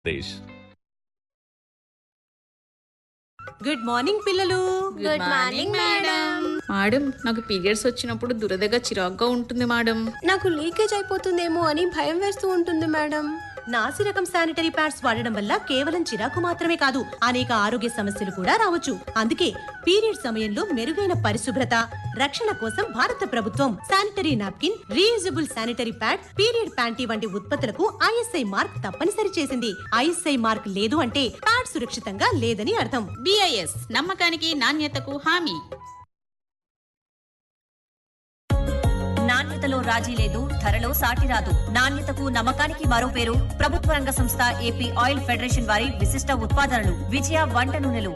దేశ్ good morning పిల్లలు good morning madam madam నాకు periods వచ్చినప్పుడు దురదగా చిరాగ్గా ఉంటుంది మేడం నాకు లీకేజ్ అయిపోతుందేమో అని భయం వేస్తూ ఉంటుంది మేడం నాసి రకం శానిటరీ ప్యాడ్స్ వాడడం వల్ల కేవలం చిరాకు మాత్రమే కాదు అనేక ఆరోగ్య సమస్యలు కూడా రావచ్చు అందుకే పీరియడ్ సమయంలో మెరుగైన పరిశుభ్రత రక్షణ కోసం భారత ప్రభుత్వం sanitary napkin reusable sanitary pad period panty వంటి ఉత్పత్తులకు ఐఎస్ఐ మార్క్ తప్పనిసరి చేసింది ఐఎస్ఐ మార్క్ లేదు అంటే ప్యాడ్ సురక్షితంగా లేదని అర్థం బిఐఎస్ నమ్మకానికి నాణ్యతకు హామీ నాణ్యతలో రాజీ లేదు ధరలో సాటి రాదు నాణ్యతకు నమ్మకానికి మరో పేరు ప్రభుత్వ రంగ సంస్థ ఏపీ ఆయిల్ ఫెడరేషన్ వారి విశిష్ట ఉత్పాదనలు విజయ వంట నూనెలు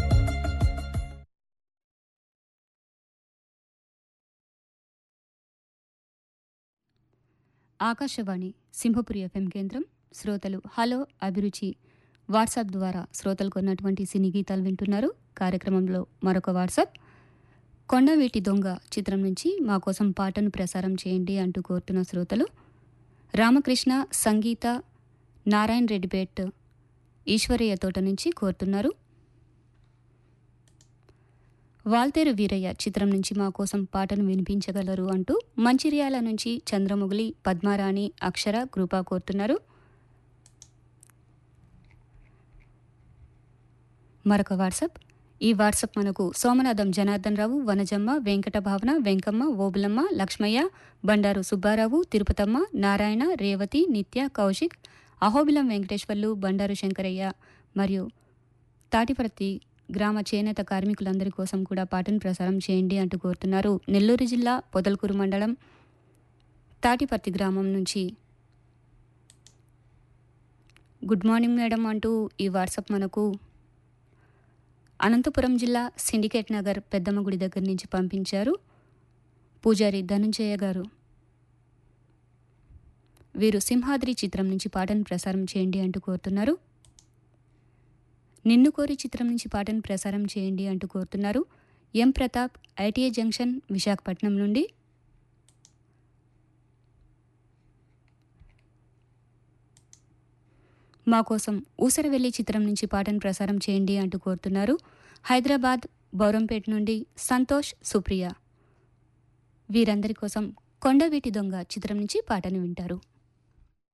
ఆకాశవాణి సింహపురి ఎఫ్ఎం కేంద్రం శ్రోతలు హలో అభిరుచి వాట్సాప్ ద్వారా శ్రోతలకు ఉన్నటువంటి సినీ గీతాలు వింటున్నారు కార్యక్రమంలో మరొక వాట్సాప్ కొండవీటి దొంగ చిత్రం నుంచి మా కోసం పాటను ప్రసారం చేయండి అంటూ కోరుతున్న శ్రోతలు రామకృష్ణ సంగీత నారాయణ రెడ్డిపేట్ ఈశ్వరయ్య తోట నుంచి కోరుతున్నారు వాల్తేరు వీరయ్య చిత్రం నుంచి మా కోసం పాటను వినిపించగలరు అంటూ మంచిర్యాల నుంచి చంద్రముగిలి పద్మారాణి అక్షర కృపా కోరుతున్నారు మరొక వాట్సాప్ ఈ వాట్సాప్ మనకు సోమనాథం జనార్దన్ రావు వనజమ్మ వెంకట భావన వెంకమ్మ ఓబులమ్మ లక్ష్మయ్య బండారు సుబ్బారావు తిరుపతమ్మ నారాయణ రేవతి నిత్య కౌశిక్ అహోబిలం వెంకటేశ్వర్లు బండారు శంకరయ్య మరియు తాటిపర్తి గ్రామ చేనేత కార్మికులందరి కోసం కూడా పాటను ప్రసారం చేయండి అంటూ కోరుతున్నారు నెల్లూరు జిల్లా పొదలకూరు మండలం తాటిపర్తి గ్రామం నుంచి గుడ్ మార్నింగ్ మేడం అంటూ ఈ వాట్సాప్ మనకు అనంతపురం జిల్లా సిండికేట్ నగర్ పెద్దమ్మ గుడి దగ్గర నుంచి పంపించారు పూజారి ధనుంజయ గారు వీరు సింహాద్రి చిత్రం నుంచి పాటను ప్రసారం చేయండి అంటూ కోరుతున్నారు నిన్ను కోరి చిత్రం నుంచి పాటను ప్రసారం చేయండి అంటూ కోరుతున్నారు M Pratap ITI junction Visakhapatnam నుండి మా కోసం ఊసరవెల్లి చిత్రం నుంచి పాటను ప్రసారం చేయండి అంటూ కోరుతున్నారు హైదరాబాద్ బౌరంపేట నుండి సంతోష్ సుప్రియ వీరందరి కోసం కొండవీటి దొంగ చిత్రం నుంచి పాటను వింటారు